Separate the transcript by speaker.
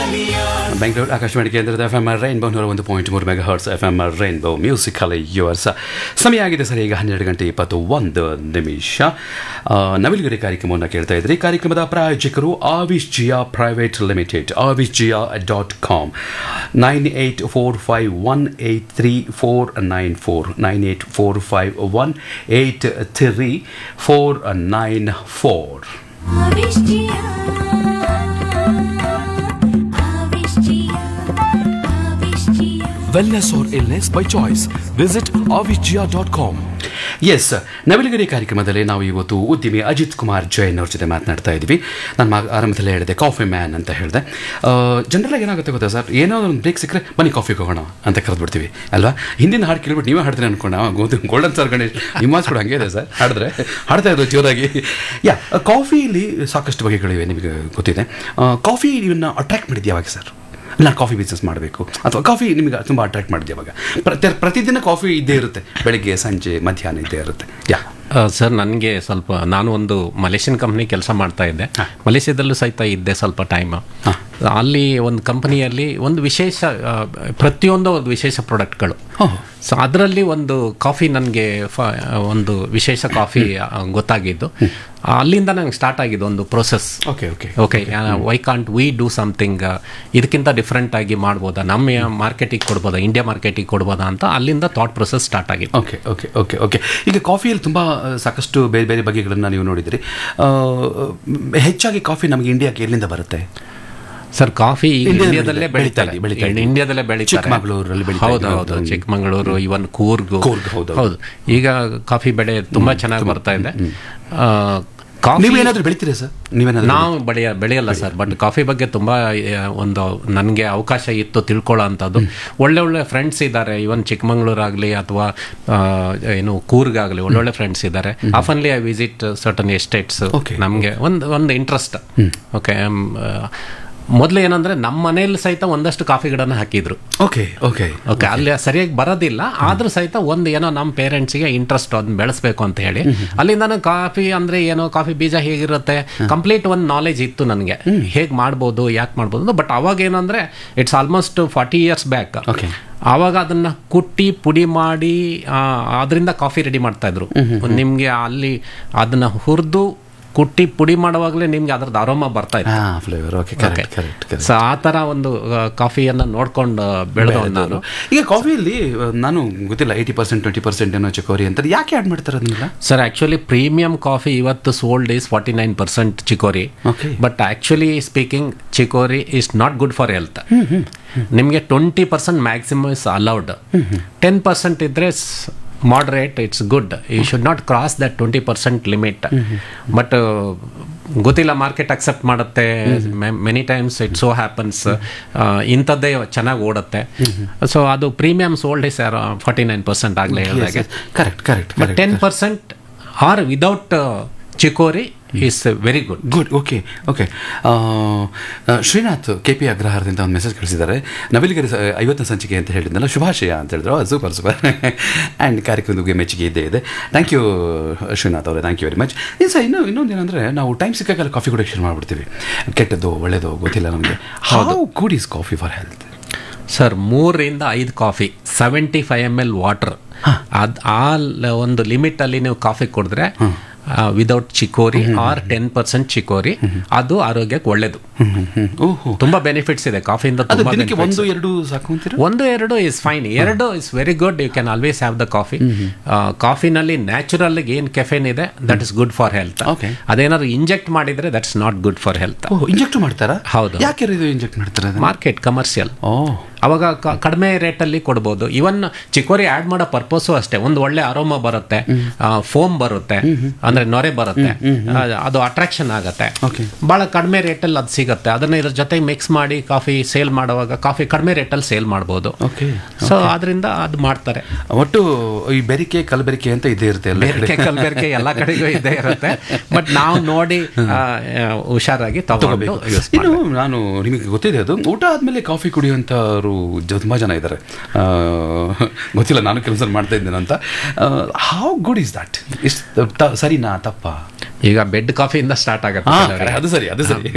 Speaker 1: ಬೆಂಗಳೂರು ಆಕಾಶವಾಣಿ ಕೇಂದ್ರದ F M R rainbow ನೂರ ಒಂದು ಪಾಯಿಂಟ್ ಮೂರು megahertz F M R rainbow musical yours ಸಮಯ ಆಗಿದೆ ಸರ್ ಈಗ ಹನ್ನೆರಡು ಗಂಟೆ ಇಪ್ಪತ್ತು ಒಂದು ನಿಮಿಷ ಆ, ನವಿಲುಗರಿ ಕಾರ್ಯಕ್ರಮವನ್ನು ಕೇಳ್ತಾ ಇದ್ರಿ ಕಾರ್ಯಕ್ರಮದ ಪ್ರಾಯೋಜಕರು Avish Jia private limited Avish Jia dot com nine eight four five one eight three four nine four nine eight four five one eight three four nine four
Speaker 2: Avishtiya, Avishtiya, Avishtiya.
Speaker 3: Wellness or illness by choice. Visit avijia.com.
Speaker 1: Yes Navilugari ಕಾರ್ಯಕ್ರಮದಲ್ಲಿ ನಾವು ಇವತ್ತು ಉದ್ಯಮಿ ಅಜಿತ್ ಕುಮಾರ್ ಜೈನ್ ಅವ್ರ ಜೊತೆ ಮಾತನಾಡ್ತಾ ಇದ್ವಿ ನಾನು ಮಾ ಆರಂಭದಲ್ಲೇ ಹೇಳಿದೆ ಕಾಫಿ ಮ್ಯಾನ್ ಅಂತ ಹೇಳಿದೆ ಜನರಲಾಗಿ ಏನಾಗುತ್ತೆ ಗೊತ್ತಾ ಸರ್ ಏನೋ ಒಂದು ಬ್ರೇಕ್ ಸಿಕ್ಕರೆ ಬನ್ನಿ ಕಾಫಿಗೆ ಹೋಗೋಣ ಅಂತ ಕರೆದ್ಬಿಡ್ತೀವಿ ಅಲ್ವಾ ಹಿಂದಿನ ಹಾಡು ಕೇಳ್ಬಿಟ್ಟು ನೀವೇ ಹಾಡ್ತೀನಿ ಅನ್ಕೊಂಡ ಗೋಲ್ಡನ್ ಸರ್ ಗಣೇಶ್ ನಿಮ್ಮ ಕೂಡ ಹಂಗೆ ಇದೆ ಸರ್ ಹಾಡಿದ್ರೆ ಹಾಡ್ತಾ ಇದ್ರು ಜೋರಾಗಿ ಯಾ ಕಾಫಿಲಿ ಸಾಕಷ್ಟು ಬಗೆಗಳಿವೆ ನಿಮಗೆ ಗೊತ್ತಿದೆ ಕಾಫಿ ಇವನ್ನ ಅಟ್ರಾಕ್ಟ್ ಮಾಡಿದ್ಯಾ ಯಾವಾಗ ಸರ್ ಇಲ್ಲ ಕಾಫಿ ಬಿಸ್ನೆಸ್ ಮಾಡಬೇಕು ಅಥವಾ ಕಾಫಿ ನಿಮಗೆ ತುಂಬ ಅಟ್ರಾಕ್ಟ್ ಮಾಡಿದೆ ಅವಾಗ ಪ್ರತಿ ಪ್ರತಿದಿನ ಕಾಫಿ ಇದ್ದೇ ಇರುತ್ತೆ ಬೆಳಿಗ್ಗೆ ಸಂಜೆ ಮಧ್ಯಾಹ್ನ ಇದ್ದೇ ಇರುತ್ತೆ ಯಾ
Speaker 4: ಆ, ಸರ್ ನನಗೆ ಸ್ವಲ್ಪ ನಾನು ಒಂದು ಮಲೇಷಿಯನ್ ಕಂಪ್ನಿ ಕೆಲಸ ಮಾಡ್ತಾ ಇದ್ದೆ ಮಲೇಷ್ಯಾದಲ್ಲೂ ಸಹಿತ ಇದ್ದೆ ಸ್ವಲ್ಪ ಟೈಮ್ ಅಲ್ಲಿ ಒಂದು ಕಂಪನಿಯಲ್ಲಿ ಒಂದು ವಿಶೇಷ ಆ, ಪ್ರತಿಯೊಂದು ಒಂದು ವಿಶೇಷ ಪ್ರಾಡಕ್ಟ್ಗಳು
Speaker 1: ಓಹ್.
Speaker 4: ಸೊ ಅದರಲ್ಲಿ ಒಂದು ಕಾಫಿ ನನಗೆ ಒಂದು ವಿಶೇಷ ಕಾಫಿ ಆ, ಗೊತ್ತಾಗಿದ್ದು ಅಲ್ಲಿಂದ ನಂಗೆ ಸ್ಟಾರ್ಟ್ ಆಗಿದ್ದು ಒಂದು process
Speaker 1: okay okay
Speaker 4: okay why can't we do something ಇದಕ್ಕಿಂತ ಡಿಫ್ರೆಂಟ್ ಆಗಿ ಮಾಡ್ಬೋದಾ ನಮ್ಮ ಮಾರ್ಕೆಟಿಗೆ ಕೊಡ್ಬೋದಾ ಇಂಡಿಯಾ ಮಾರ್ಕೆಟಿಗೆ ಕೊಡ್ಬೋದಾ ಅಂತ ಅಲ್ಲಿಂದ ಥಾಟ್ ಪ್ರೊಸೆಸ್ ಸ್ಟಾರ್ಟ್ ಆಗಿತ್ತು
Speaker 1: ಓಕೆ ಓಕೆ ಓಕೆ ಓಕೆ ಈಗ ಕಾಫಿಯಲ್ಲಿ ತುಂಬ ಆ, ಸಾಕಷ್ಟು ಬೇರೆ ಬೇರೆ ಬಗೆಗಳನ್ನು ನೀವು ನೋಡಿದಿರಿ ಆ, ಹೆಚ್ಚಾಗಿ ಕಾಫಿ ನಮಗೆ ಇಂಡಿಯಾಕ್ಕೆ ಎಲ್ಲಿಂದ ಬರುತ್ತೆ
Speaker 4: ಸರ್ ಕಾಫಿ ಈಗ
Speaker 1: ಇಂಡಿಯಾದಲ್ಲಿ
Speaker 4: ಇಂಡಿಯಾದಲ್ಲೇ
Speaker 1: ಬೆಳೀತಾ
Speaker 4: ಬೆಳೀತಾರೆ
Speaker 1: ಇದೆ, ಬೆಳೀತಾ ಇದೆ.
Speaker 4: ಇಂಡಿಯಾದಲ್ಲೇ ಬೆಳೀತಾರೆ
Speaker 1: ಚಿಕ್ಕಮಗಳೂರಲ್ಲಿ ಬೆಳೀತಾ
Speaker 4: ಹೌದು
Speaker 1: ಇದೆ,
Speaker 4: ಹೌದು
Speaker 1: ಹೌದು.
Speaker 4: ಚಿಕ್ಕಮಗಳೂರು ಇವನ್ ಕೂರ್ಗ್
Speaker 1: ಕೂರ್ಗ್, ಹೌದು,
Speaker 4: ಹೌದು ಈಗ ಕಾಫಿ ಬೆಳೆ ತುಂಬಾ ಚೆನ್ನಾಗಿ ಬರ್ತಾ ಇದೆ ಆ, ಕಾಫಿ
Speaker 1: ನೀವೇನಾದರೂ ಬೆಳಿತೀರಾ ಸರ್ ನೀವೇನಾದರೂ
Speaker 4: ನಾವು ಬೆಳೆಯ ಬೆಳೆಯಲ್ಲ ಸರ್ ಬಟ್ ಕಾಫಿ ಬಗ್ಗೆ ತುಂಬಾ ಆ, ಒಂದು ನನಗೆ ಅವಕಾಶ ಇತ್ತು ತಿಳ್ಕೊಳ್ಳೋ ಅಂಥದ್ದು ಒಳ್ಳೆ ಒಳ್ಳೆ ಫ್ರೆಂಡ್ಸ್ ಇದ್ದಾರೆ ಇವನ್ ಚಿಕ್ಕಮಂಗ್ಳೂರಾಗಲಿ ಅಥವಾ ಆ, ಏನು ಕೂರ್ಗಾಗಲಿ ಒಳ್ಳೊಳ್ಳೆ ಫ್ರೆಂಡ್ಸ್ ಇದ್ದಾರೆ oftenly I visit certain estates
Speaker 1: Okay.
Speaker 4: ನಮಗೆ ಒಂದು ಒಂದು ಇಂಟ್ರೆಸ್ಟ್ ಓಕೆ ಮೊದಲು ಏನಂದ್ರೆ ನಮ್ಮ ಮನೆಯಲ್ಲಿ ಸಹಿತ ಒಂದಷ್ಟು ಕಾಫಿ ಗಿಡನ ಹಾಕಿದ್ರು
Speaker 1: ಓಕೆ ಓಕೆ
Speaker 4: ಓಕೆ ಅಲ್ಲಿ ಸರಿಯಾಗಿ ಬರೋದಿಲ್ಲ ಆದ್ರೂ ಸಹಿತ ಒಂದು ಏನೋ ನಮ್ಮ ಪೇರೆಂಟ್ಸ್ಗೆ ಇಂಟ್ರೆಸ್ಟ್ ಅದನ್ನ ಬೆಳೆಸ್ಬೇಕು ಅಂತ ಹೇಳಿ ಅಲ್ಲಿಂದ ಕಾಫಿ ಅಂದ್ರೆ ಏನೋ ಕಾಫಿ ಬೀಜ ಹೇಗಿರುತ್ತೆ ಕಂಪ್ಲೀಟ್ ಒಂದು ನಾಲೆಜ್ ಇತ್ತು ನನಗೆ ಹೇಗೆ ಮಾಡ್ಬೋದು ಯಾಕೆ ಮಾಡ್ಬೋದು ಬಟ್ ಅವಾಗ ಏನಂದ್ರೆ it's almost forty years back
Speaker 1: Okay.
Speaker 4: ಆವಾಗ ಅದನ್ನ ಕುಟ್ಟಿ ಪುಡಿ ಮಾಡಿ ಆ, ಅದರಿಂದ ಕಾಫಿ ರೆಡಿ ಮಾಡ್ತಾ ಇದ್ರು ನಿಮ್ಗೆ ಅಲ್ಲಿ ಅದನ್ನ ಹುರಿದು ಕುಟ್ಟಿ ಪುಡಿ ಮಾಡುವಾಗಲೇ ನಿಮ್ಗೆ ಅದ್ರದ್ದು ಅರೋಮ ಬರ್ತಾ ಇತ್ತು
Speaker 1: ಹಾಂ flavour okay correct correct correct
Speaker 4: so ಆ ತರ ಒಂದು ಕಾಫಿಯನ್ನ ನೋಡ್ಕೊಂಡು ಬೆಳೆದವನು ನಾನು
Speaker 1: ಈಗ ಕಾಫಿಯಲ್ಲಿ ಆ, ನಾನು ಗೊತ್ತಿಲ್ಲ ಏಯ್ಟಿ ಪರ್ಸೆಂಟ್ ಟ್ವೆಂಟಿ ಪರ್ಸೆಂಟ್ ಏನೋ ಚಕೋರಿ ಅಂತಾರೆ ಯಾಕೆ ಆ್ಯಡ್ ಮಾಡ್ತಾರೆ ಅದನ್ನೆಲ್ಲ
Speaker 4: ಸರ್ ಆಕ್ಚುಲಿ ಪ್ರೀಮಿಯಂ ಕಾಫಿ ಇವತ್ತು sold is forty nine percent chicory
Speaker 1: Okay.
Speaker 4: But actually speaking chicory is not good for health ನಿಮಗೆ twenty percent maximum is allowed ten percent ಇದ್ರೆ moderate it's good you should not cross that twenty percent limit but ಗೊತ್ತಿಲ್ಲ market accept ಮಾಡುತ್ತೆ many times it so happens ಇಂಥದ್ದೇ ಚೆನ್ನಾಗಿ ಓಡುತ್ತೆ so ಅದು premium sold is forty nine percent ಆಗಲೇ ಹೇಳಿದಾಗೆ
Speaker 1: correct correct
Speaker 4: but ten percent or without chicory is very good
Speaker 1: good okay okay Srinath K P ಅಗ್ರಹಾರದಿಂದ ಒಂದು ಮೆಸೇಜ್ ಕಳಿಸಿದ್ದಾರೆ ನವಿಲಿಗರಿ ಸ- ಐವತ್ತನೇ ಸಂಚಿಕೆ ಅಂತ ಹೇಳಿದ್ನಲ್ಲ ಶುಭಾಶಯ ಅಂತ ಹೇಳಿದ್ರು ಸೂಪರ್ ಸೂಪರ್ ಆ್ಯಂಡ್ ಕಾರ್ಯಕ್ರಮದ ಮೆಚ್ಚುಗೆ ಇದ್ದೇ ಇದೆ ಥ್ಯಾಂಕ್ ಯು ಶ್ರೀನಾಥ್ ಅವರೇ ಥ್ಯಾಂಕ್ ಯು ವೆರಿ ಮಚ್ ಇನ್ನು ಸರ್ ಇನ್ನೂ ಇನ್ನೊಂದು ಏನಂದರೆ ನಾವು ಟೈಮ್ ಸಿಕ್ಕಾಗೆಲ್ಲ ಕಾಫಿ ಕುಡಿಯೋಕೆ ಶುರು ಮಾಡಿಬಿಡ್ತೀವಿ ಕೆಟ್ಟದ್ದು ಒಳ್ಳೆಯದು ಗೊತ್ತಿಲ್ಲ ನಮಗೆ how good is coffee for health
Speaker 4: sir ಮೂರರಿಂದ ಐದು coffee seventy five M L water ಅದ್ ಆ ಲ- ಒಂದು ಲಿಮಿಟ್ ಅಲ್ಲಿ ನೀವು ಕಾಫಿ ಕುಡಿದ್ರೆ without chicory or ten percent chicory ಅದು ಆರೋಗ್ಯಕ್ಕೆ ಒಳ್ಳೇದು
Speaker 1: ಓಹೋ
Speaker 4: ತುಂಬಾ ಬೆನಿಫಿಟ್ಸ್ ಇದೆ ಕಾಫಿಯಿಂದ
Speaker 1: ಅದು
Speaker 4: ತುಂಬಾ
Speaker 1: ದಿನಕ್ಕೆ
Speaker 4: benefits.
Speaker 1: ಒಂದು ಎರಡು ಸಾಕು ಅಂತೀರಾ
Speaker 4: ಒಂದು ಎರಡು ಇಸ್ ಫೈನ್ ಎರಡು is very good you can always have the coffee ಕಾಫಿನಲ್ಲಿ ನ್ಯಾಚುರಲ್ ಏನ್ ಕೆಫೆನ್ ಇದೆ that is good for health
Speaker 1: Okay.
Speaker 4: ಅದೇನಾದ್ರು ಇಂಜೆಕ್ಟ್ ಮಾಡಿದ್ರೆ that's not good for health
Speaker 1: oh inject ಮಾಡ್ತಾರಾ
Speaker 4: ಹೌದು.
Speaker 1: ಯಾಕೆ ಇದು ಇಂಜೆಕ್ಟ್ ಮಾಡ್ತಾರೆ ಅದನ್ನ?
Speaker 4: ಮಾರ್ಕೆಟ್ ಕಮರ್ಷಿಯಲ್
Speaker 1: ಓ
Speaker 4: ಅವಾಗ ಕ- ಕಡಿಮೆ ರೇಟಲ್ಲಿ ಕೊಡ್ಬೋದು ಇವನ್ ಚಿಕೋರಿ ಆಡ್ ಮಾಡೋ ಪರ್ಪಸು ಅಷ್ಟೇ ಒಂದು ಒಳ್ಳೆ ಅರೋಮ ಬರುತ್ತೆ ಫೋಮ್ ಬರುತ್ತೆ ಅಂದ್ರೆ ನೊರೆ ಬರುತ್ತೆ ಆ, ಅದು ಅಟ್ರಾಕ್ಷನ್ ಆಗತ್ತೆ
Speaker 1: Okay.
Speaker 4: ಬಹಳ ಕಡಿಮೆ ರೇಟಲ್ಲಿ ಅದು ಸಿಗುತ್ತೆ ಅದನ್ನ ಇದ್ರ ಜೊತೆ ಮಿಕ್ಸ್ ಮಾಡಿ ಕಾಫಿ ಸೇಲ್ ಮಾಡುವಾಗ ಕಾಫಿ ಕಡಿಮೆ ರೇಟಲ್ಲಿ ಸೇಲ್ ಮಾಡ್ಬೋದು
Speaker 1: ಓಕೆ
Speaker 4: ಸೊ ಅದರಿಂದ ಅದು ಮಾಡ್ತಾರೆ
Speaker 1: ಒಟ್ಟು ಈ ಬೆರಿಕೆ ಕಲಬೆರಿಕೆ ಅಂತ ಇದೇ ಇರುತ್ತೆ ಎಲ್ಲ ಕಡೆ
Speaker 4: ಬೇರಿಕೆ ಕಲ್ಬೆರಿಕೆ ಎಲ್ಲ ಕಡೆಗೂ ಇದ್ದೇ ಇರುತ್ತೆ ಬಟ್ ನಾವು ನೋಡಿ ಆ, ಆ, ಹುಷಾರಾಗಿ ತಗೊಂಡು
Speaker 1: ತಗೋಬೇಕು
Speaker 4: ಯೂಸ್
Speaker 1: ಇನ್ನು ನಾನು ನಿಮಗೆ ಗೊತ್ತಿದೆ ಅದು ಊಟ ಆದ್ಮೇಲೆ ಕಾಫಿ ಕುಡಿಯುವಂಥವ್ರು ತುಂಬ ಜನ ಇದ್ದಾರೆ ಆ, ಗೊತ್ತಿಲ್ಲ ನಾನು ಕೆಲಸ ಮಾಡ್ತಾ ಇದ್ದೇನೆ ಅಂತ how good is that is ಸರಿನಾ ತಪ್ಪಾ
Speaker 4: ಈಗ ಬೆಡ್ ಕಾಫಿಯಿಂದ ಸ್ಟಾರ್ಟ್
Speaker 1: ಹಾ,
Speaker 4: ಆಗುತ್ತೆ
Speaker 1: ಅದು ಸರಿ ಅದು ಸರಿ